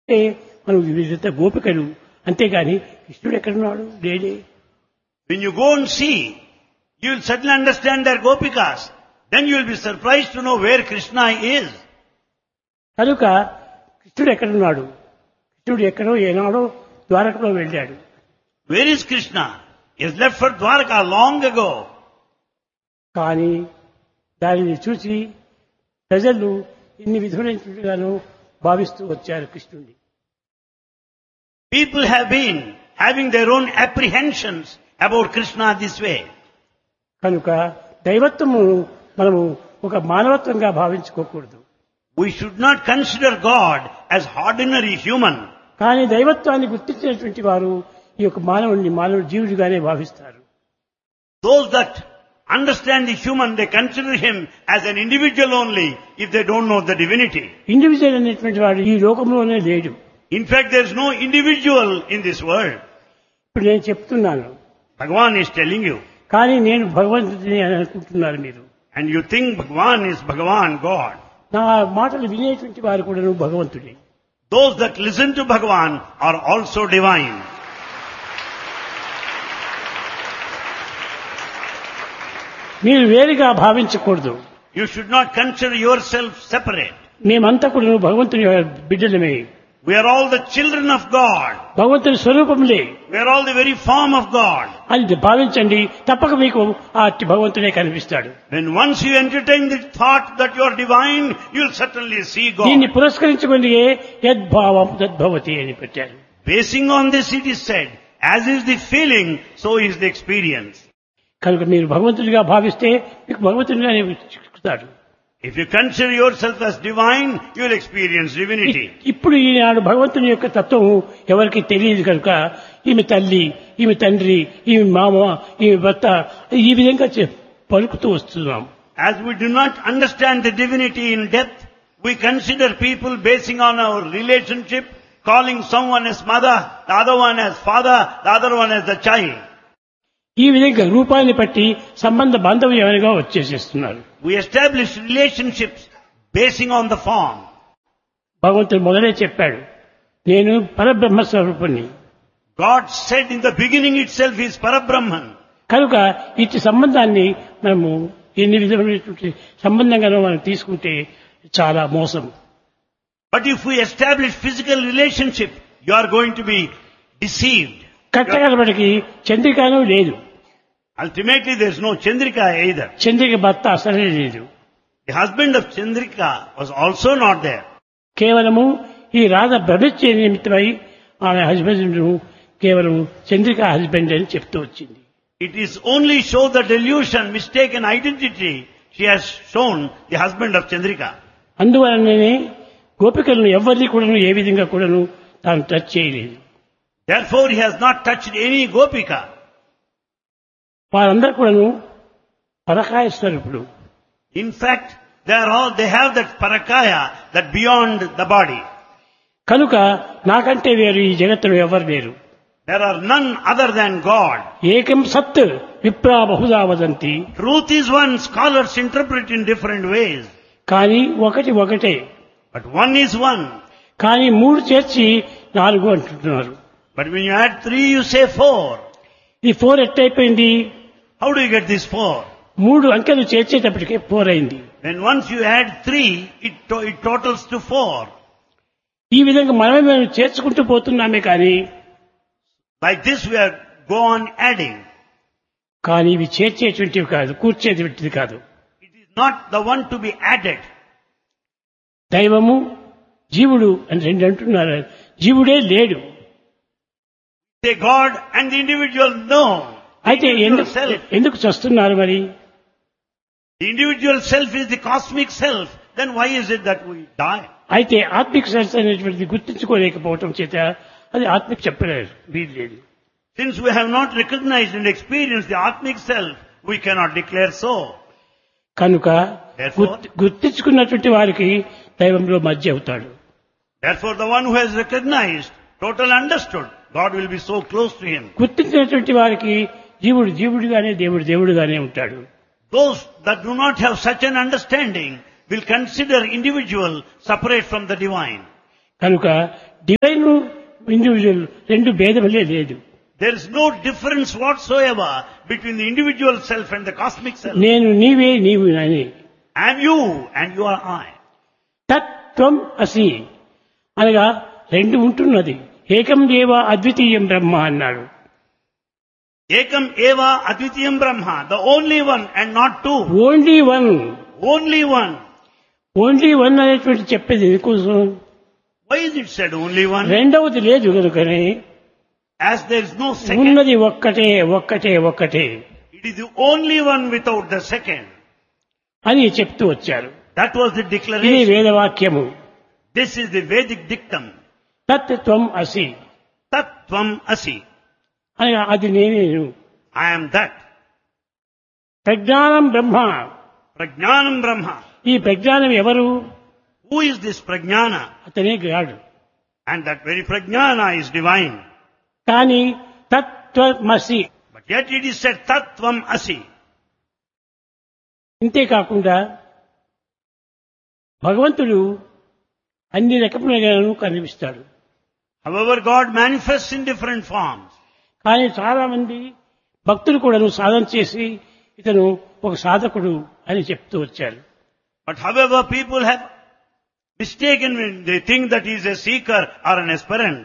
అంటే మనం వీళ్ళంతా గోపికలు అంతేగాని కృష్ణుడు ఎక్కడున్నాడు లేడే When you go and see, you will certainly understand their gopikas. Then you will be surprised to know where Krishna is. కనుక కృష్ణుడు ఎక్కడున్నాడు కృష్ణుడు ఎక్కడో ఏనాడో ద్వారకలో వెళ్ళాడు Where is Krishna? He has left for Dwarka long ago. కానీ దానిని చూసి ప్రజలు ఇన్ని విధులైనట్టుగాను భావిస్తూ వచ్చారు కృష్ణుడిని People have been having their own apprehensions about Krishna this way. కనుక దైవత్వము మనము ఒక మానవత్వంగా భావించుకోకూడదు We should not consider God as ordinary human. కానీ దైవత్వాన్ని గుర్తించినటువంటి వారు ఈ యొక్క మానవుడిని మానవ జీవుడిగానే భావిస్తారు Those that understand the human, they consider him as an individual only if they don't know the divinity. Individual అనేటువంటి వాడు ఈ లోకంలోనే లేడు In fact, there is no individual in this world. ఇప్పుడు నేను చెప్తున్నాను Bhagavan is telling you. కానీ నేను భగవంతుడిని అని అనుకుంటున్నారు మీరు And you think Bhagavan is Bhagavan, God. నా మాటలు వినేటువంటి వారు కూడా భగవంతుడే Those that listen to Bhagavan are also divine. మీరు వేరుగా భావించకూడదు You should not consider yourself separate. మేమంతా కూడా భగవంతుని బిడ్డలమే We are all the children of God. భగవంతుని స్వరూపములే We are all the very form of God. అని భావించండి తప్పక మీకు ఆ అట్టి భగవంతుడే కనిపిస్తాడు When once you entertain the thought that you are divine, you will certainly see దీన్ని God. పురస్కరించుకొని యద్భావం తద్భవతి అని పెట్టారు Basing on this it is said, as is the feeling, so is the experience. కనుక మీరు భగవంతుడిగా భావిస్తే మీకు భగవంతుడిగానే చిక్కుతాడు If you consider yourself as divine, you will experience divinity. ఇప్పుడు ఈనాడు భగవంతుని యొక్క తత్వం ఎవరికి తెలియదు కనుక ఈమె తల్లి ఈమె తండ్రి ఈమె మామ ఈమె భర్త ఈ విధంగా చె- పలుకుతూ వస్తున్నాం As we do not understand the divinity in depth, we consider people basing on our relationship, calling someone as mother, the other one as father, the other one as the child. ఈ విధంగా రూపాన్ని బట్టి సంబంధ బాంధవ్యంగా వచ్చేసేస్తున్నారు We establish relationships basing on the form. భగవంతుడు మొదలే చెప్పాడు నేను పరబ్రహ్మ స్వరూపుణ్ణి God said in the beginning itself he is Parabrahman. కనుక ఇట్టి సంబంధాన్ని మనము ఎన్ని విధమైనటువంటి సంబంధంగానో మనం తీసుకుంటే చాలా మోసం But if we establish physical relationship, you are going to be deceived. కట్టగలబడికి చంద్రికాను లేదు Ultimately there is no Chandrika either. Chandrika భర్త అసలే లేదు The husband of Chandrika was also not there. కేవలము ఈ రాధ భ్రమించే నిమిత్తమై ఆమె హస్బెండ్ కేవలం చంద్రిక హస్బెండ్ అని చెప్తూ వచ్చింది It is only show the delusion, mistaken identity she has shown the husband of Chandrika. అందువలననే గోపికలను ఎవరిని కూడాను ఏ విధంగా కూడాను తాను టచ్ చేయలేదు Therefore he has not touched any Gopika. వారందరూ కూడాను పరకాయ స్వరూపుడు In fact, they are all, they have that parakaya, that beyond the body. కనుక నాకంటే వేరు ఈ జగత్తులో ఎవరు లేరు There are none other than God. ఏకం సత్ విప్రా Bahuda వదంతి Truth is one, scholars interpret in different ways. కానీ ఒకటి ఒకటే But one is one. కానీ మూడు చేర్చి నాలుగు అంటున్నారు But when you add three, you say four. ఈ ఫోర్ ఎట్టయిపోయింది How do you get this four? మూడు అంకెలు చేర్చేటప్పటికే ఫోర్ అయింది When once you add three, it, to- it totals to four. ఈ విధంగా మనమే మేము చేర్చుకుంటూ పోతున్నామే కానీ Like this we are go on adding. కానీ ఇవి చేర్చేటువంటివి కాదు కూర్చేటువంటిది కాదు It is not the one to be added. దైవము జీవుడు అని రెండు అంటున్నారు జీవుడే లేడు Say God and the individual no. అయితే Individual ఎందుకు self. ఎందుకు చస్తున్నారు మరి The individual self is the cosmic self. Then why is it that we die? అయితే ఆత్మిక సెన్స్ అనేటువంటిది గుర్తించుకోలేకపోవటం చేత అది ఆత్మిక చెప్పలేరు వీలు లేదు Since we have not recognized and experienced the Atmic self, we cannot declare so. కనుక Therefore- గుర్తి- గుర్తించుకున్నటువంటి వారికి దైవంలో మధ్య అవుతాడు Therefore, the one who has recognized, total understood, God will be so close to him. గుర్తించినటువంటి వారికి జీవుడు జీవుడిగానే దేవుడు దేవుడుగానే ఉంటాడు Those that do not have such an understanding will consider individual separate from the divine. కనుక divine individual రెండు భేదములే లేదు There is no difference whatsoever between the individual self and the cosmic self. నేను నీవే నీవు అని I am you and you are I. తత్వం అసి అనగా రెండు ఉంటున్నది ఏకం దేవ అద్వితీయం బ్రహ్మ అన్నాడు Ekam eva advitiyam brahma, the only one and not two. Only one Only one. Only one అనేటువంటి చెప్పేది ఎందుకోసం Why is it said only one? రెండవది లేదు కనుకనే As there is no second, ఉన్నది ఒక్కటే ఒక్కటే ఒక్కటే it is the only one without the second. అని చెప్తూ వచ్చారు That was the ఇది declaration. వేదవాక్యము This is the Vedic dictum. తత్వం అసి Tattvam asi. అనగా అది నేనేను I am that. ప్రజ్ఞానం బ్రహ్మ Prajnanam Brahma. ఈ ప్రజ్ఞానం ఎవరు Who is this Prajnana? అతనే గాడు And that very Prajnana is divine. కానీ తత్వమసి But yet it is said Tattvam asi. ఇంతేకాకుండా భగవంతుడు అన్ని రకములుగాను కనిపిస్తాడు However, God manifests in different forms. కానీ చాలా మంది భక్తులు కూడాను సాధన చేసి ఇతను ఒక సాధకుడు అని చెప్తూ వచ్చారు But however, people have mistaken when they think that he is a seeker or an aspirant.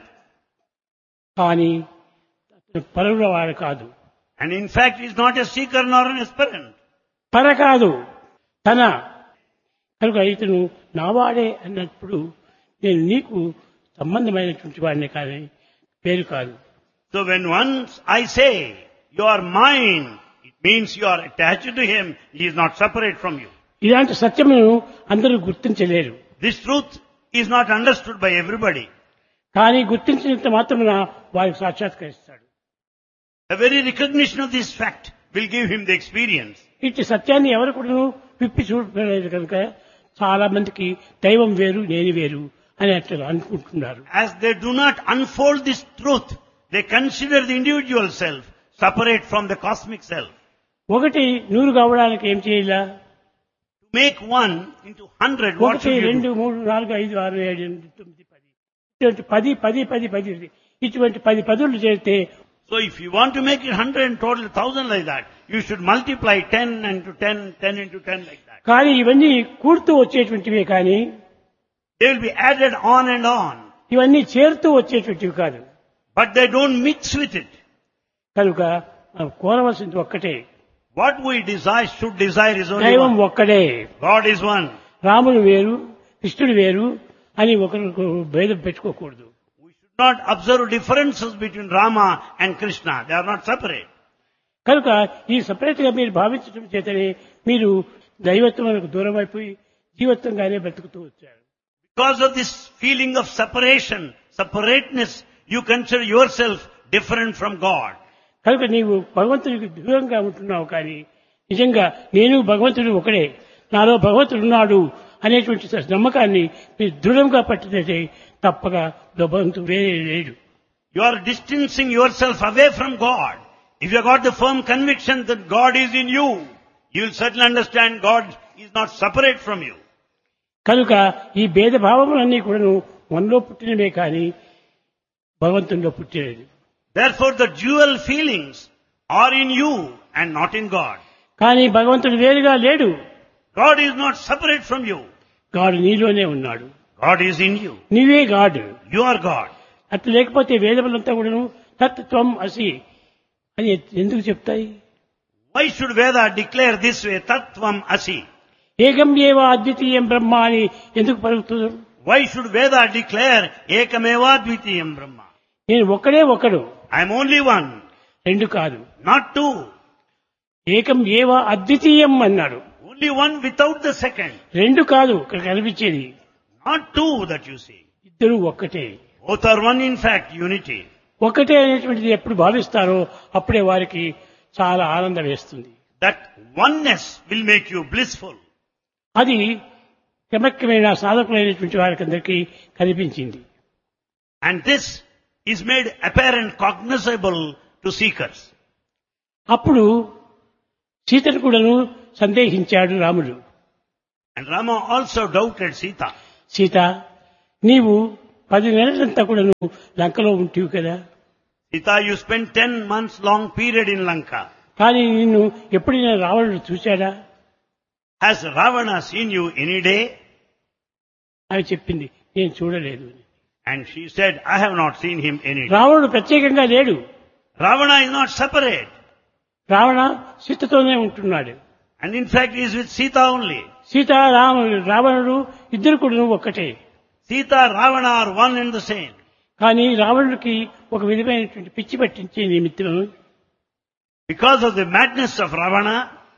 కానీ అతను పరుల వాడు కాదు And in fact, he is not a seeker nor an aspirant. పర కాదు తన కనుక ఇతను నావాడే అన్నప్పుడు నేను నీకు సంబంధమైనటువంటి వాడిని కానీ పేరు కాదు So when once I say, you are mine, it means you are attached to him, he is not separate from you. ఇలాంటి సత్యమును అందరూ గుర్తించలేరు This truth is not understood by everybody. కానీ గుర్తించినంత మాత్రమున వారికి సాక్షాత్కరిస్తాడు The very recognition of this fact will give him the experience. ఇట్టి సత్యాన్ని ఎవరు కూడాను విప్పి చూడలేదు కనుక చాలా మందికి దైవం వేరు నేను వేరు అని అట్లా అనుకుంటున్నారు As they do not unfold this truth, they consider the individual self separate from the cosmic self. ఒకటి నూరు కావడానికి ఏం చేయాల To make one into hundred, what ఒకటి should you రెండు do? మూడు నాలుగు ఐదు ఆరు ఏడు ఎనిమిది తొమ్మిది పది ఇటువంటి పది పది పది పది ఇటువంటి పది పదులు చేస్తే So if you want to make it hundred and total thousand like that, you should multiply ten into ten, ten into ten like that. కానీ ఇవన్నీ కూడుతూ వచ్చేటువంటివే కానీ They will be added on and on, ఇవన్నీ చేరుతూ వచ్చేటువంటివి కాదు but they don't mix with it. కనుక మనం కోరవలసింది ఒక్కటే What we desire, should desire is only దైవం one. ఒక్కడే God is one. రాముడు వేరు కృష్ణుడు వేరు అని ఒకరికి భేదం పెట్టుకోకూడదు We should not observe differences between Rama and Krishna. They are not separate. కనుక ఈ సపరేట్ గా మీరు భావించడం చేతనే మీరు దైవత్వం దూరం అయిపోయి జీవత్వంగానే బ్రతుకుతూ వచ్చారు Because of this feeling of separation, separateness, you consider yourself different from God. కనుక నీవు భగవంతుడికి దూరంగా ఉంటున్నావు కానీ నిజంగా నేను భగవంతుడు ఒకడే నాలో భగవంతుడు ఉన్నాడు అనేటువంటి నమ్మకాన్ని మీరు దృఢంగా పట్టినట్టే తప్పగా భగవంతుడు వేరే లేడు You are distancing yourself away from God. If you have got the firm conviction that God is in you, you will certainly understand God is not separate from you. కనుక ఈ భేదభావములన్నీ కూడాను మనలో పుట్టినవే కానీ భగవంతునిలో పుట్టినది Therefore the dual feelings are in you and not in God. కానీ భగవంతుడు వేరుగా లేడు God is not separate from you. గాడు నీలోనే ఉన్నాడు God is in you. నీవే గాడు You are God. అట్లా లేకపోతే వేదములంతా కూడాను తత్వం అసి అని ఎందుకు చెప్తాయి Why should Veda declare this way, Tattvam Asi? ఏకం ఏవ అద్వితీయం బ్రహ్మ అని ఎందుకు పలుకుతున్నారు Why should Veda declare Ekameva Dvitiyam Brahma? నేను ఒక్కడే ఒకడు I am only one, రెండు కాదు not two. ఏకం ఏవ అద్వితీయం అన్నాడు Only one without the second. రెండు కాదు ఇక్కడ కనిపించేది Not two that you see. ఇద్దరు ఒక్కటే Both are one in fact, unity. ఒకటే అనేటువంటిది ఎప్పుడు భావిస్తారో అప్పుడే వారికి చాలా ఆనందం వేస్తుంది That oneness will make you blissful. అది క్రమక్రమేణ సాధకులైనటువంటి వారికి అందరికీ కనిపించింది And this is made apparent, cognizable to seekers. అప్పుడు సీతను కూడాను సందేహించాడు రాముడు And Rama also doubted Sita. Sita నీవు పది నెలలంతా కూడా నువ్వు లంకలో ఉంటివి కదా Sita, you spent ten months long period in Lanka. కానీ నిన్ను ఎప్పుడైనా రావణుడు చూశాడా Has Ravana seen you any day? అని చెప్పింది నేను చూడలేదు అని. And she said, I have not seen him any day. రావణుడు ప్రత్యేకంగా లేడు Ravana is not separate. Ravana సీతతోనే ఉంటున్నాడు And in fact, he is with Sita only. Sita Rama రావణుడు ఇద్దరు కూడా ఒక్కటే Sita, Ravana are one and the same. కానీ రావణుడికి ఒక విధమైనటువంటి పిచ్చి పట్టించే నిమిత్తం Because of the madness of Ravana,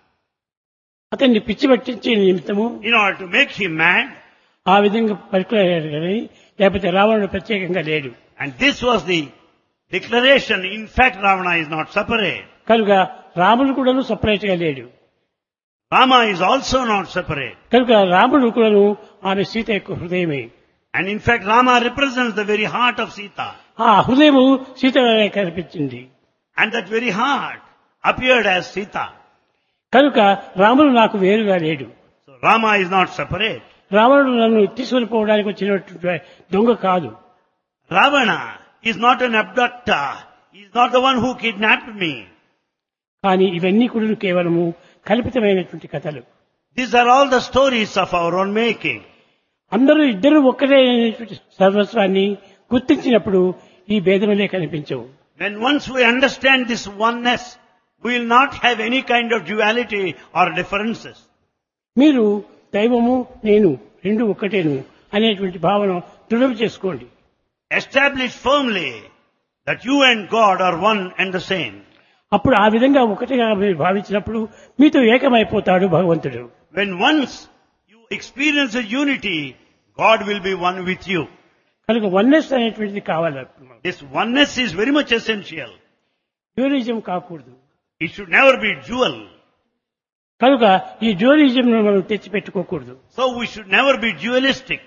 అతన్ని పిచ్చి పట్టించే నిమిత్తము in order to make him mad, ఆ విధంగా పరికలాడు కానీ లేకపోతే రావణుడు ప్రత్యేకంగా లేడు and this was the declaration, in fact, Ravana is not separate. కనుక రాముడు కూడాను సపరేట్ గా లేడు Rama is also not separate. కనుక రాముడు కూడాను ఆమె సీత యొక్క హృదయమే And in fact, Rama represents the very heart of Sita. ఆ హృదయము సీత కనిపించింది And that very heart appeared as Sita. కనుక రాముడు నాకు వేరుగా లేడు So Rama is not separate. రావణుడు నన్ను తీసుకొని పోవడానికి వచ్చినటువంటి దొంగ కాదు Ravana is not an abductor. He is not the one who kidnapped me. కానీ ఇవన్నీ కూడా కేవలము కల్పితమైనటువంటి కథలు These are all the stories of our own making. అందరూ ఇద్దరు ఒక్కటే అనేటువంటి సర్వస్వాన్ని గుర్తించినప్పుడు ఈ భేదములే కనిపించవు When once we understand this oneness, we will not have any kind of duality or differences. మీరు దైవము నేను రెండు ఒక్కటేను అనేటువంటి భావన దృఢం చేసుకోండి Establish firmly that you and God are one and the same. అప్పుడు ఆ విధంగా ఒకటిగా మీరు భావించినప్పుడు మీతో ఏకమైపోతాడు భగవంతుడు When once you experience a unity, God will be one with you. కనుక వన్నెస్ అనేటువంటిది కావాలి This oneness is very much essential. డ్యూరిజం కాకూడదు It should never be dual. కనుక ఈ డ్యూరిజం మనం తెచ్చిపెట్టుకోకూడదు So we should never be dualistic.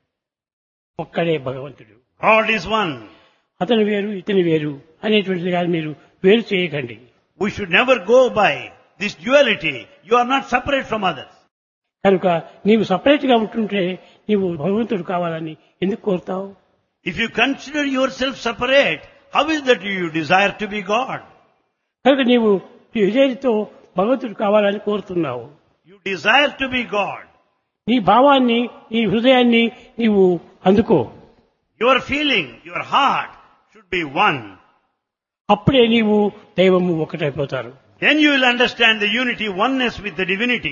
ఒక్కడే భగవంతుడు God is one. అతను వేరు ఇతని వేరు అనేటువంటిది కాదు మీరు వేరు చేయకండి We should never go by this duality. You are not separate from others. కనుక నీవు సపరేట్ గా ఉంటుంటే నీవు భగవంతుడు కావాలని ఎందుకు కోరుతావు If you consider yourself separate, how is that you desire to be God? కనుక నీవు ఈ విజయంతో భగవంతుడు కావాలని కోరుతున్నావు You desire to be God. నీ భావాన్ని నీ హృదయాన్ని నీవు అందుకో Your feeling, your heart should be one. అప్పుడే నీవు దైవము ఒకటైపోతారు Then you will understand the unity, oneness with the divinity.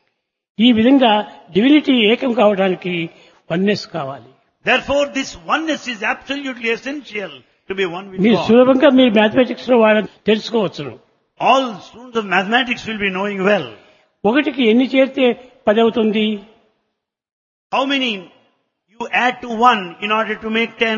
ఈ విధంగా డివినిటీ ఏకం కావడానికి వన్నెస్ కావాలి Therefore, this oneness is absolutely essential to be one with మీరు God. సులభంగా మీరు మ్యాథమెటిక్స్ లో వాళ్ళని తెలుసుకోవచ్చును All students of mathematics will be knowing well. ఒకటికి ఎన్ని చేరితే పది అవుతుంది How many you add to one in order to make ten?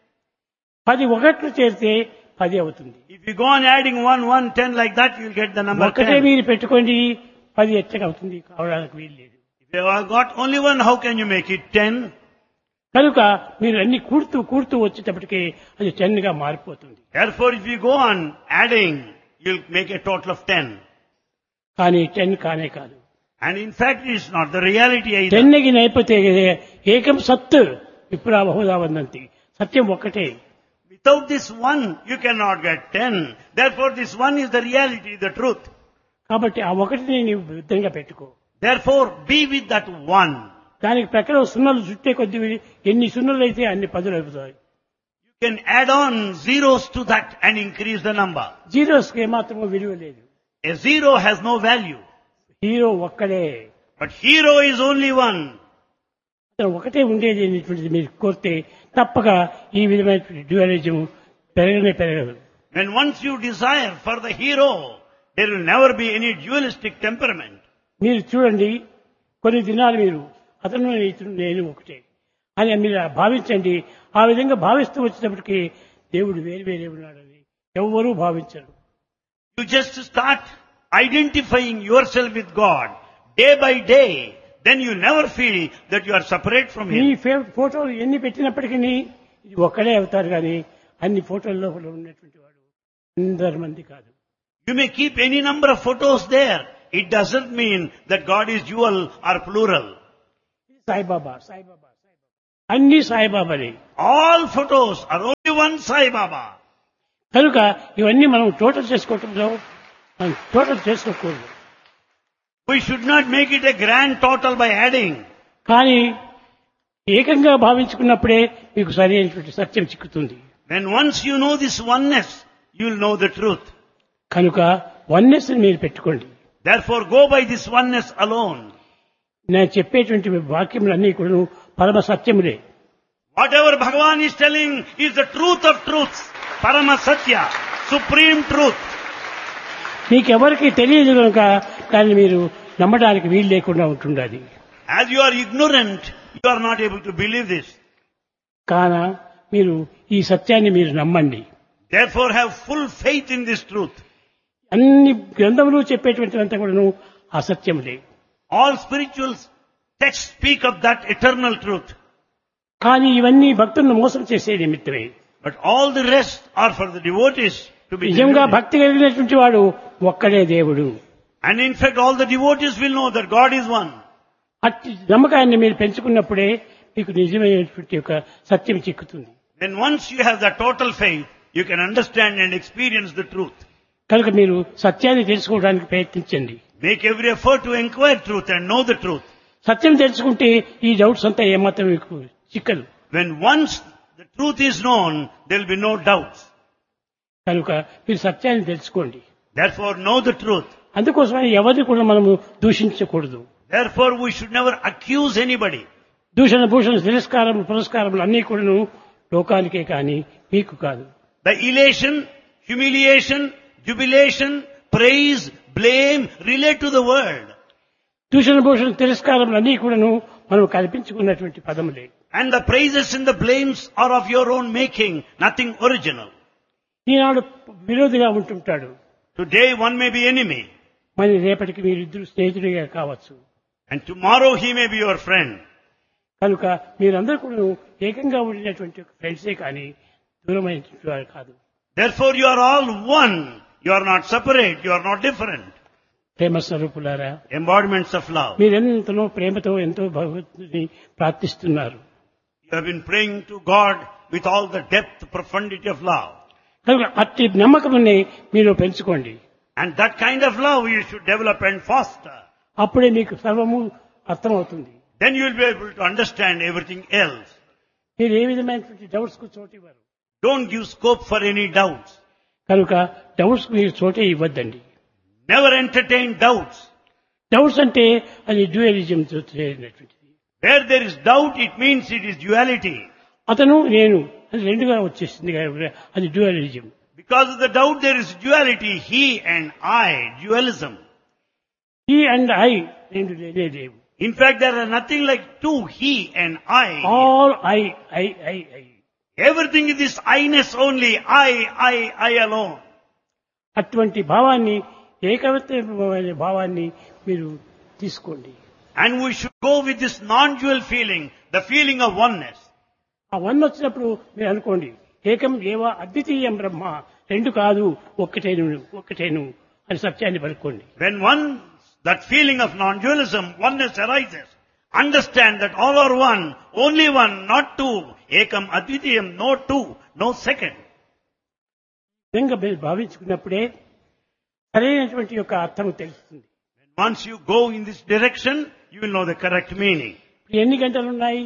పది ఒకట్లు చేరితే పది అవుతుంది If you go on adding one, one, ten like that, you'll get the number ఒకటే ten. మీరు పెట్టుకోండి పది ఎచ్చగా అవుతుంది కావడానికి వీలు లేదు If you have got only one, how can you make it ten? కనుక మీరు అన్ని కూడుతూ కూడుతూ వచ్చేటప్పటికి అది టెన్ గా మారిపోతుంది Therefore, if you go on adding, you'll make a total of ten. కానీ టెన్ కానే కాదు And in fact, it's not the reality either. టెన్కి నైపోతే ఏకం సత్ విప్రా బహుదా వందంతి సత్యం ఒక్కటే Without this one, you cannot get ten. Therefore, this one is the reality, the truth. కాబట్టి ఆ ఒకటిని నీవు విధంగా పెట్టుకో Therefore, be with that one. దానికి ప్రకారం సున్నలు చుట్టే కొద్ది ఎన్ని సున్నలు అయితే అన్ని పదులు అవుతాయి You can add on zeros to that and increase the number. జీరోస్కి ఏమాత్రమో విలువ లేదు A zero has no value. Hero ఒక్కడే But hero is only one. అతను ఒకటే ఉండేది అనేటువంటిది మీరు కోరితే తప్పక ఈ విధమైనటువంటి డ్యూయలిజం పెరగనే పెరగదు When once you desire for the hero, there will never be any dualistic temperament. మీరు చూడండి కొన్ని దినాలు మీరు అతను ఇతను నేను ఒకటే అని మీరు భావించండి ఆ విధంగా భావిస్తూ వచ్చినప్పటికీ దేవుడు వేరు వేరే ఉన్నాడని ఎవ్వరూ భావించరు You just start identifying yourself with God day by day. Then you never feel that you are separate from me Him. ఫే- ఫోటోలు ఎన్ని పెట్టినప్పటికీ ఇది ఒక్కడే అవుతారు కానీ అన్ని ఫోటోల లోపల ఉన్నటువంటి వాడు అందరి మంది కాదు You may keep any number of photos there. It doesn't mean that God is dual or plural. Saibaba Saibaba అన్ని సాయిబాబాలే All photos are only one Sai Baba. కనుక ఇవన్నీ మనం టోటల్ చేసుకోవటంలో మనం టోటల్ చేసుకోకూడదు We should not make it a grand total by adding. కానీ ఏకంగా భావించుకున్నప్పుడే మీకు సరైనటువంటి సత్యం చిక్కుతుంది When once you know this oneness, you will know the truth. కనుక వన్నెస్ మీరు పెట్టుకోండి Therefore go by this oneness alone. నేను చెప్పేటువంటి వాక్యములన్నీ కూడా పరమ సత్యములే Whatever Bhagavan is telling is the truth of truths. Parama Satya, supreme truth. మీకెవరికి తెలియదు కనుక దాన్ని మీరు నమ్మడానికి వీలు లేకుండా ఉంటుండాలి As you are ignorant, you are not able to believe this. కాన మీరు ఈ సత్యాన్ని మీరు నమ్మండి Therefore have full faith in this truth. అన్ని గ్రంథములు చెప్పేటువంటివంతా కూడాను అసత్యములే All spiritual texts speak of that eternal truth. కానీ ఇవన్నీ భక్తులను మోసం చేసే నిమిత్తమే But all the rest are for the devotees to be నిజంగా deluded. భక్తి కలిగినటువంటి వాడు ఒక్కడే దేవుడు And in fact all the devotees will know that God is one. అట్టి నమ్మకాన్ని మీరు పెంచుకున్నప్పుడే మీకు నిజమైనటువంటి యొక్క సత్యం చిక్కుతుంది Then once you have that total faith, you can understand and experience the truth. కనుక మీరు సత్యాన్ని తెలుసుకోవడానికి ప్రయత్నించండి Make every effort to inquire truth and know the truth. సత్యం తెలుసుకుంటే ఈ డౌట్స్ అంతా ఏమాత్రం మీకు చిక్కదు When once the truth is known, there will be no doubts. కనుక మీరు సత్యాన్ని తెలుసుకోండి Therefore know the truth. అందుకోసమని ఎవరిని కూడా మనము దూషించకూడదు Therefore we should never accuse anybody. దూషణ భూషణ తిరస్కారం పురస్కారములు అన్నీ కూడాను లోకానికే కానీ మీకు కాదు The elation, humiliation, jubilation, praise, blame relate to the world. దూషణ భూషణ తిరస్కారములు అన్నీ కూడాను మనం కల్పించుకున్నటువంటి పదములే And the praises and the blames are of your own making, nothing original. Eenadu విరోధిగా ఉంటుంటాడు Today one may be enemy, మరి రేపటికి మీరిద్దరు స్నేహితుడిగా కావచ్చు and tomorrow he may be your friend. కనుక మీరందరూ కూడా ఏకంగా ఉండినటువంటి ఫ్రెండ్సే కానీ దూరమైనటువంటి వారు కాదు Therefore you are all one. You are not separate, you are not different. ప్రేమ స్వరూపులారా Embodiments of love. మీరెంతనో ప్రేమతో ఎంతో భగవంతుని ప్రార్థిస్తున్నారు You have been praying to God with all the depth, profundity of love. కనుక అట్టి నమ్మకముని మీరు పెంచుకోండి And that kind of love you should develop and foster. అప్పుడే మీకు సర్వము అర్థమవుతుంది Then you will be able to understand everything else. మీరు ఏ విధమైనటువంటి డౌట్స్ కు చోటు ఇవ్వరు Don't give scope for any doubts. కనుక డౌట్స్ మీరు చోటే ఇవ్వద్దండి Never entertain doubts. డౌట్స్ అంటే అది డ్యూయలిజం చేరినటువంటిది Where there is doubt, it means it is duality. అతను నేను అది రెండుగా వచ్చేసింది కాబట్టి అది dualism Because of the doubt, there is duality. He and I, dualism. ఈ అండ్ ఐ రెండు లేనే లేవు In fact, there are nothing like two, he and I. All I I I I Everything is this I-ness only. I, I, I alone. అటువంటి భావాన్ని ఏకవత్వ భావాన్ని మీరు తీసుకోండి And we should go with this non-dual feeling, the feeling of oneness. ఆ one వచ్చినప్పుడు మీరు అనుకోండి ఏకం ఏవ అద్వితీయం బ్రహ్మ రెండు కాదు ఒక్కటేను ఒక్కటేను అని సత్యాన్ని పలుకోండి When one, that feeling of non-dualism, oneness arises, understand that all are one, only one, not two. Ekam advitiyam, no two, no second. విధంగా మీరు భావించుకున్నప్పుడే సరైనటువంటి యొక్క అర్థం తెలుస్తుంది Once you go in this direction, you will know the correct meaning. ఇప్పుడు ఎన్ని గంటలు ఉన్నాయి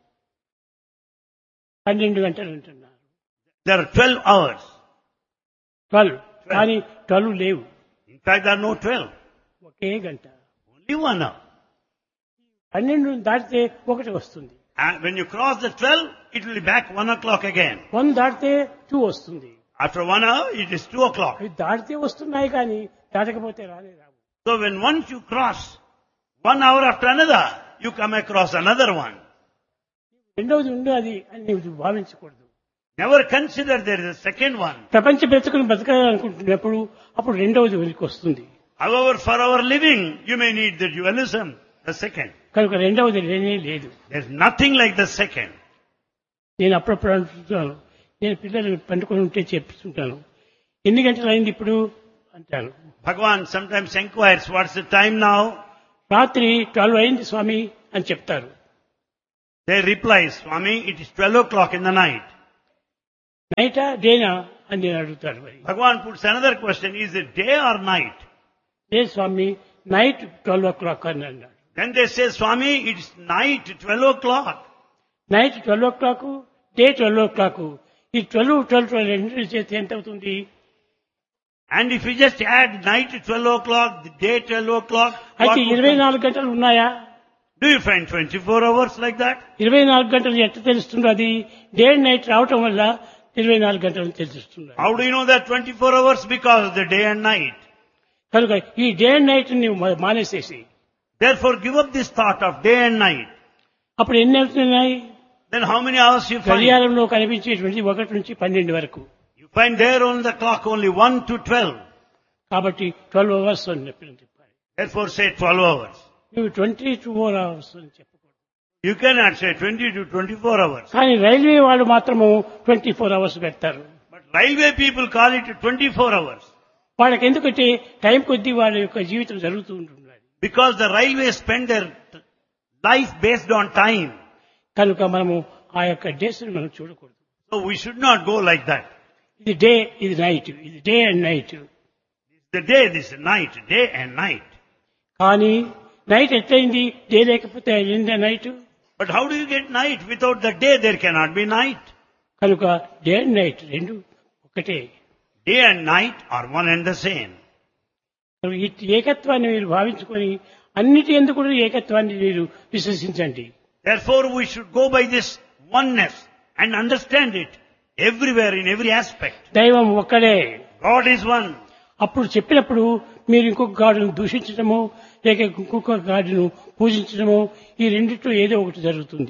పన్నెండు గంటలు అంటున్నారు There are 12 hours. ట్వెల్వ్ కానీ ట్వెల్వ్ లేవు In fact, there are no 12. ఒకే గంట Only one hour. పన్నెండు దాటితే ఒకటి వస్తుంది And when you cross the 12, it will be back 1 o'clock again. One దాటితే టూ వస్తుంది After one hour, it is 2 o'clock. అవి దాటితే వస్తున్నాయి కానీ దాటకపోతే రానే రావు So when once you cross one hour after another, you come across another one. రెండవది ఉండదు అని నీవు భావించకూడదు Never consider there is a second one. ప్రపంచ బ్రతుకుని బతకాలనుకుంటున్నప్పుడు అప్పుడు రెండవది వెలికి వస్తుంది However, for our living, you may need the dualism, the second. కనుక రెండవది లేనే లేదు There's nothing like the second. నేను అప్పుడప్పుడు అంటుంటాను నేను పిల్లలు పండుకొని ఉంటే చెప్తుంటాను ఎన్ని గంటలు అయింది ఇప్పుడు అంటాను Bhagavan sometimes inquires, what's the time now? రాత్రి ట్వెల్వ్ అయింది స్వామి అని చెప్తారు They reply, Swami, it is 12 o'clock in the night. నైటా డేనా అని నేను అడుగుతాను మరి Bhagavan puts another question, is it day or night? ఏ Swami night twelve o'clock అని అన్నాడు Then they say, Swami, it's night, 12 o'clock. Night twelve o'clock day twelve o'clock ఈ twelve twelve twelve రెండు చేస్తే ఎంత అవుతుంది And if you just add night 12 o'clock, the day 12 o'clock, what అయితే would ఇరవై come? నాలుగు గంటలు ఉన్నాయా do you find 24 hours like that? ఇరవై నాలుగు గంటలు ఎట్లా తెలుస్తుందో అది డే అండ్ నైట్ రావటం వల్ల ఇరవై నాలుగు గంటలు తెలుస్తుంది How do you know that 24 hours? Because of the day and night. కనుక ఈ డే అండ్ నైట్ ని మా- మానేసేసి Therefore give up this thought of day and night. అప్పుడు ఎన్ని అవుతున్నాయి Then how many hours you find? గడియారంలో కనిపించేటువంటి ఒకటి నుంచి పన్నెండు వరకు You find there on the clock only 1 to 12. కాబట్టి ట్వెల్వ్ అవర్స్ అని చెప్పి చెప్పాలి Therefore say 12 hours. నువ్వు ట్వంటీ టూ ఫోర్ అవర్స్ అని చెప్పకూడదు You cannot say 20 to 24 hours. కానీ రైల్వే వాళ్ళు మాత్రము ట్వంటీ ఫోర్ అవర్స్ పెడతారు But railway people call it 24 hours. వాళ్ళకి ఎందుకంటే టైం కొద్దీ వాళ్ళ యొక్క జీవితం జరుగుతూ ఉంటుంది Because the railways spend their t- life based on time. కనుక మనము ఆ యొక్క డేస్ మనం చూడకూడదు So we should not go like that. ఇది డే ఇది నైట్ ఇది day and night The day, this is night, day and night. కానీ నైట్ ఎట్లయింది డే లేకపోతే అయిందా night But how do you get night? Without the day there cannot be night. కనుక day and night రెండు ఒకటే Day and night are one and the same. కనుక ఈ ఏకత్వాన్ని మీరు భావించుకొని అన్నిటి ఎందుకు కూడా ఏకత్వాన్ని మీరు విశ్వసించండి Therefore we should go by this oneness and understand it everywhere in every aspect. దైవం ఒక్కడే God is one. అప్పుడు చెప్పినప్పుడు మీరు ఇంకొక గాడును దూషించడము లేక ఇంకొక గాడును పూజించడము ఈ రెండిట్లో ఏదో ఒకటి జరుగుతుంది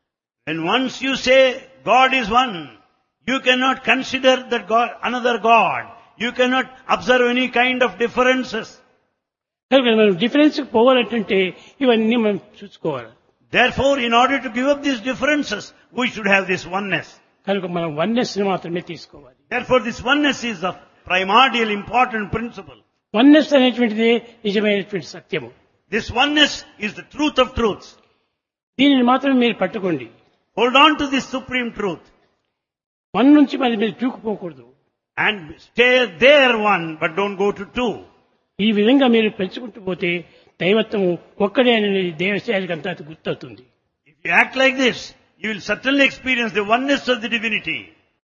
And once you say God is one, you cannot consider that God, another God. You cannot observe any kind of differences. కనుక మనం డిఫరెన్స్ పోవాలంటే ఇవన్నీ మనం చూసుకోవాలి Therefore, in order to give up these differences, we should have this oneness. కనుక మనం oneness ని మాత్రమే తీసుకోవాలి Therefore, this oneness is the primordial important principle. Oneness అనేటువంటిది నిజమైనటువంటి సత్యము This oneness is the truth of truths. దీనిని మాత్రం మీరు పట్టుకోండి Hold on to this supreme truth one నుంచి మరి మీరు చూకుపోకూడదు and stay there one, but don't go to two. ఈ విధంగా మీరు పెంచుకుంటూ పోతే దైవత్వము ఒక్కడే అనేది దేవశాలకు అంతా గుర్తవుతుంది If you act like this, you will certainly experience the oneness of the divinity.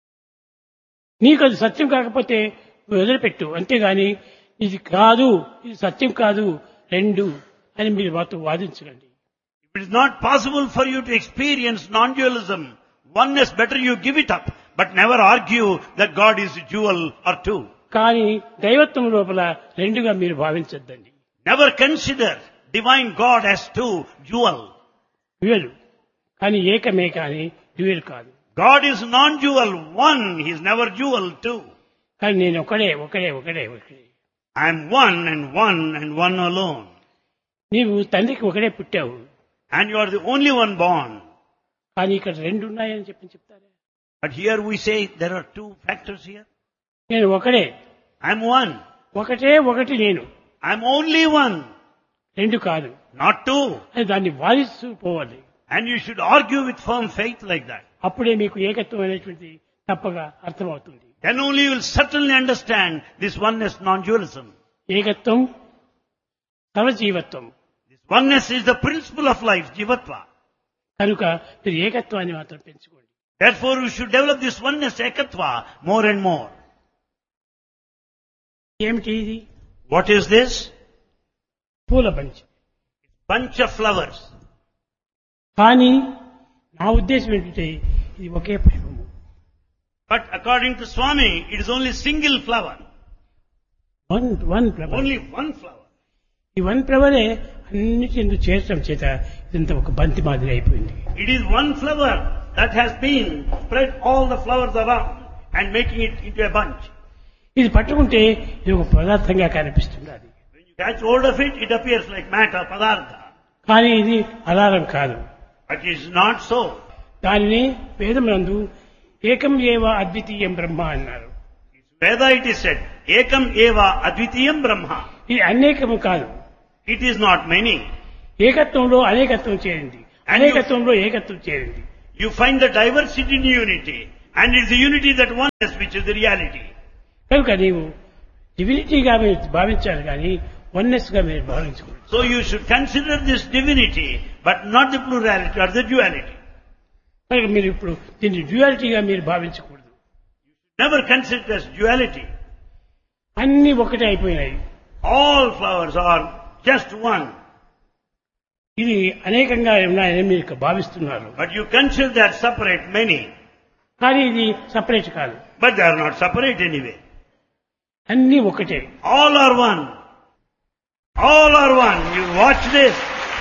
నీకు అది సత్యం కాకపోతే వదిలిపెట్టు అంతేగాని ఇది కాదు ఇది సత్యం కాదు రెండు అని మీరు మాతో వాదించకండి If it is not possible for you to experience non-dualism, oneness, better you give it up, but never argue that God is a jewel or two. కానీ దైవత్వం లోపల రెండుగా మీరు భావించద్దండి Never consider divine God as two jewel. Dual కానీ ఏకమే కానీ dual కాదు God is non-jewel, one, he is never jewel, two. కానీ నేను ఒకడే ఒకడే ఒకడే ఒకడే I am one and one and one alone. నీవు తండ్రికి ఒకడే పుట్టావు And you are the only one born. కానీ ఇక్కడ రెండు ఉన్నాయని చెప్పి చెప్తారా But here we say there are two factors here. నేను ఒకడే I am one. ఒకటే ఒకటి నేను I am only one, రెండు కాదు not two. అని దాన్ని వాదిస్తూ పోవాలి And you should argue with firm faith like that. అప్పుడే మీకు ఏకత్వం అనేటువంటిది తప్పగా అర్థమవుతుంది Then only you will certainly understand this oneness non-dualism. ఏకత్వం సర్వజీవత్వం This oneness is the principle of life, jivatva. కనుక మీరు ఏకత్వాన్ని మాత్రం పెంచుకోండి Therefore you should develop this oneness, ekatva, more and more. ఏమిటి ఇది What is this? పూల బంచి Bunch of flowers. కానీ నా ఉద్దేశం ఏంటంటే ఇది ఒకే పుష్పము But according to Swami, it is only single flower. One one flower Only one flower. ఈ వన్ ఫ్లవరే అన్నిటి ఎందుకు చేర్చడం చేత ఇదంతా ఒక బంతి మాదిరి అయిపోయింది It is one flower that has been spread all the flowers around and making it into a bunch. ఇది పట్టుకుంటే ఇది ఒక పదార్థంగా కనిపిస్తుంది అది When you catch hold of it, it appears like matter, padartha. కానీ ఇది అలారం కాదు But it is not so. దానిని వేదమునందు ఏకం ఏవ అద్వితీయం బ్రహ్మ అన్నారు Veda it is said, Ekam eva advitiyam brahma. ఇది అనేకము కాదు It is not many. ఏకత్వంలో అనేకత్వం చేరింది And you, అనేకత్వంలో ఏకత్వం చేరింది you find the diversity in unity. And it's the unity that oneness which is the reality. కనుక నీవు డివినిటీగా మీరు భావించాలి కానీ వన్నెస్ గా మీరు భావించకూడదు So you should consider this divinity, but not the plurality or the duality. కనుక మీరు ఇప్పుడు దీన్ని డ్యూయాలిటీగా మీరు భావించకూడదు Never consider it as duality. అన్ని ఒకటే అయిపోయినాయి All flowers are just one. ఇది అనేకంగా ఉన్నాయని మీరు భావిస్తున్నారు But you consider that separate many. కానీ ఇది సపరేట్ కాదు But they are not separate anyway. అన్ని ఒకటే All are one. All are one. You watch this.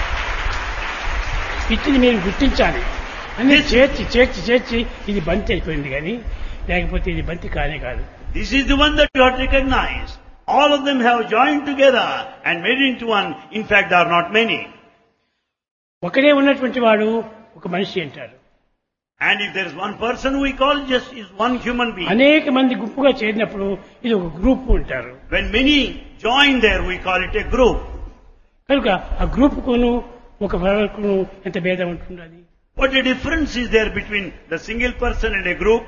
ఇచ్చిని మీరు గుర్తించాలి అన్ని చేర్చి చేర్చి చేర్చి ఇది బంతి అయిపోయింది కానీ లేకపోతే ఇది బంతి కానే కాదు This is the one that you have to recognize. All of them have joined together and made into one. In fact, there are not many. ఒకడే ఉన్నటువంటి వాడు ఒక మనిషి అంటారు And if there is one person we call just is one human being. అనేక మంది గుంపుగా చేరినప్పుడు ఇది ఒక గ్రూప్ అంటారు When many join there, we call it a group. కనుక ఆ గ్రూప్ కును ఒక కును ఎంత భేదం ఉంటున్నది What the difference is there between the single person and a group?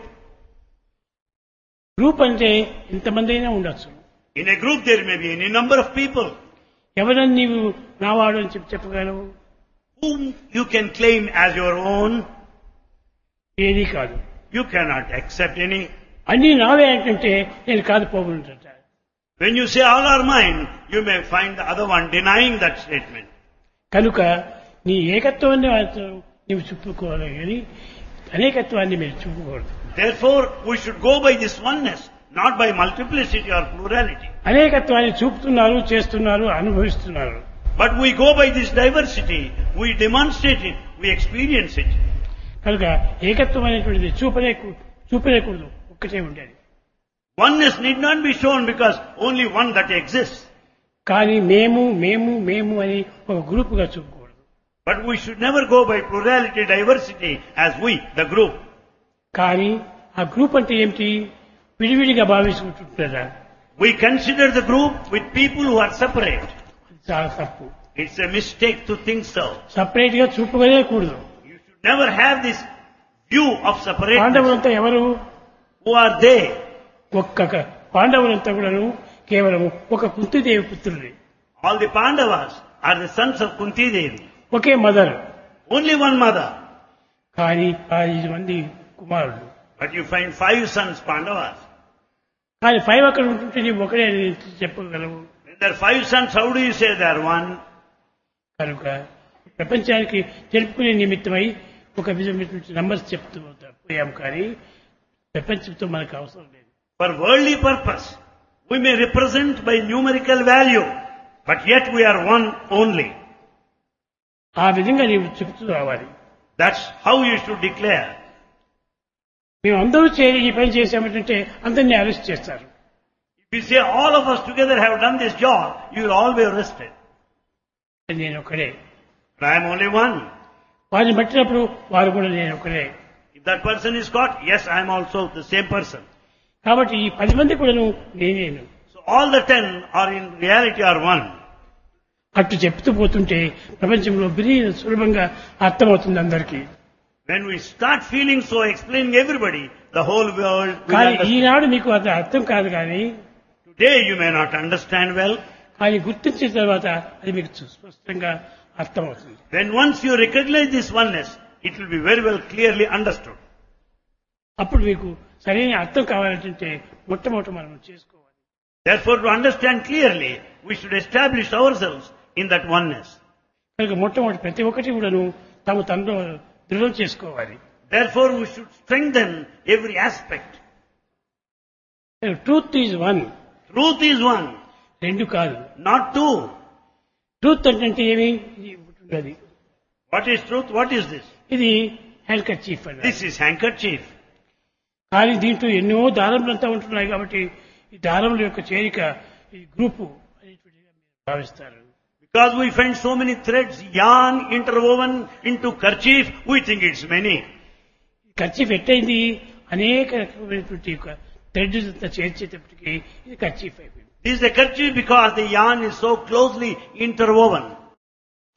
Group అంటే ఎంతమంది అయినా ఉండొచ్చు In a group there may be any number of people ఎవరని నీవు నావాడు అని చెప్పి చెప్పగలవు whom you can claim as your own. ఏది కాదు You cannot accept any. అన్ని నావే అంటే నేను కాదు పోగుంటాను When you say all are mine, you may find the other one denying that statement. కనుక నీ ఏకత్వాన్ని వాళ్ళతో నీవు చూపుకోవాలి కానీ అనేకత్వాన్ని మీరు చూపకూడదు Therefore, we should go by this oneness, not by multiplicity or plurality. అనేకత్వాన్ని చూపుతున్నారు చేస్తున్నారు అనుభవిస్తున్నారు But we go by this diversity, we demonstrate it, we experience it. కనుక ఏకత్వం అనేటువంటిది చూపలే చూపలేకూడదు ఒక్కటే ఉండేది Oneness need not be shown because only one that exists. కానీ మేము మేము మేము అని ఒక గ్రూపుగా చూపకూడదు But we should never go by plurality, diversity as we, the group. కానీ ఆ గ్రూప్ అంటే ఏమిటి విడివిడిగా భావించుకుంటుంటారా We consider the group with people who are separate. అది చాలా తప్పు It's a mistake to think so. Separate గా చూపగలేకూడదు You should never have this view of separateness. పాండవులంతా ఎవరు Who are they? ఒక్క క- పాండవులంతా కూడాను కేవలం ఒక కుంతిదేవి పుత్రులే All the Pandavas are the sons of Kunti Devi. ఒకే మదర్ Only one mother. కానీ ఐదు మంది కుమారులు But you find five sons Pandavas. కానీ ఫైవ్ అక్కడ ఉంటుంటే నీవు ఒకడే అని చెప్పగలవు When there are five sons, how do you say they are one? కనుక ప్రపంచానికి తెలుపుకునే నిమిత్తమై ఒక విధమైనటువంటి నంబర్స్ చెప్తూ పోయాం కానీ ప్రపంచంతో మనకు అవసరం లేదు For worldly purpose, we may represent by numerical value, but yet we are one only. ఆ విధంగా నీవు చెబుతూ రావాలి That's how you should declare. మేము అందరూ చేరి ఈ పని చేశామంటే అందరినీ అరెస్ట్ చేస్తారు If you say all of us together have done this job, you will all be arrested. నేను ఒకడే But I am only one. వారిని పట్టినప్పుడు వారు కూడా నేను ఒకడే If that person is caught, yes, I am also the same person. కాబట్టి ఈ పది మంది కూడాను నేనేను So all the ten are in reality are one. అట్టు చెప్తూ పోతుంటే ప్రపంచంలో బిరీ సులభంగా అర్థమవుతుంది అందరికీ When we start feeling so, explaining everybody, the whole world will కానీ understand. ఈనాడు మీకు అది అర్థం కాదు కానీ Today you may not understand well. కానీ గుర్తించిన తర్వాత అది మీకు స్పష్టంగా అర్థమవుతుంది When once you recognize this oneness, it will be very well clearly understood. అప్పుడు మీకు సరైన అర్థం కావాలంటే మొట్టమొదటి మనం చేసుకోవాలి Therefore, to understand clearly, we should establish ourselves in that oneness. కనుక మొట్టమొదటి ప్రతి ఒక్కటి కూడాను తమ తనలో దృఢం చేసుకోవాలి Therefore, we should strengthen every aspect. Truth is one Truth is one, రెండు కాదు not two. ట్రూత్ అంటే ఏమి ఇది ఉంటుంది What is truth? What is this? ఇది హ్యాండ్ కర్చీఫ్ అన్నది This is handkerchief. కానీ దీంట్లో ఎన్నో దారములంతా ఉంటున్నాయి కాబట్టి ఈ దారముల యొక్క చేరిక ఈ గ్రూపు అనేటువంటిగా మీరు భావిస్తారు Because we find so many threads, yarn interwoven into kerchief, we think it's many. Kerchief ఎట్టయింది అనేక రకమైనటువంటి థ్రెడ్ అంతా చేర్చేటప్పటికి ఇది కర్చీఫ్ అయిపోయింది This is a kerchief because the yarn is so closely interwoven.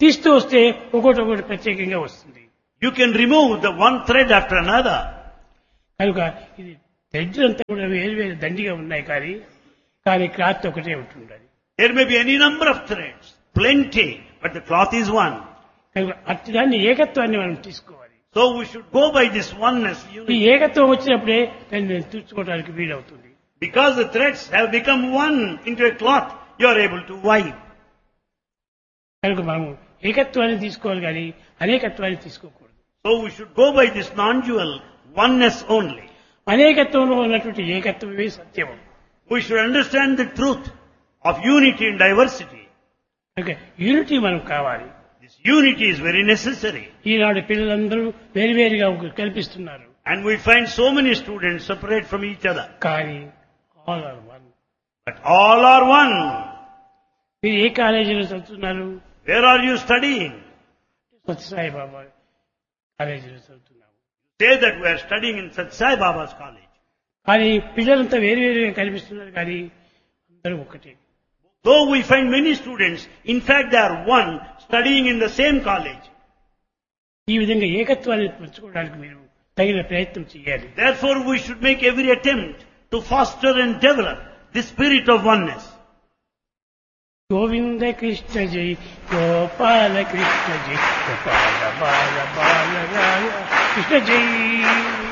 తీస్తూ వస్తే ఒకటి ఒకటి ప్రత్యేకంగా వస్తుంది You can remove the one thread after another. కనుక ఇది థ్రెడ్స్ అంతా కూడా వేరు వేరు దండిగా ఉన్నాయి కానీ కానీ క్లాత్ ఒకటే ఉంటుండాలి There may be any number of threads, plenty, but the cloth is one. కనుక అట్టి దాన్ని ఏకత్వాన్ని మనం తీసుకోవాలి So we should go by this oneness, ఈ unity. ఏకత్వం వచ్చినప్పుడే దాన్ని తీర్చుకోవడానికి వీలవుతుంది Because the threads have become one into a cloth, you are able to wipe. కనుక మనం ఏకత్వాన్ని తీసుకోవాలి కానీ అనేకత్వాన్ని తీసుకోకూడదు So we should go by this non-dual oneness only. అనేకత్వంలో ఉన్నటువంటి ఏకత్వమే సత్యం We should understand the truth of unity and diversity. కనుక యూనిటీ మనం కావాలి This unity is very necessary. ఈనాడు పిల్లలందరూ వేరువేరుగా కల్పిస్తున్నారు And we find so many students separate from each other. కానీ all are one But all are one. మీరు ఏ కాలేజీలో చదువుతున్నారు Where are you studying? Sathya Sai బాబా కాలేజీలో చదువుతున్నాము Say that we are studying in Sat Sai Baba's college. కానీ పిల్లలంతా వేరువేరుగా కనిపిస్తున్నారు కానీ అందరూ ఒకటే Though we find many students, in fact they are one, studying in the same college. ఈ విధంగా ఏకత్వాన్ని పెంచుకోవడానికి మీరు తగిన ప్రయత్నం చేయాలి Therefore we should make every attempt to foster and develop the spirit of oneness. Govinda Krishna జై గోపాల కృష్ణ జై గోపాల బాల బాల రాయ కృష్ణ జై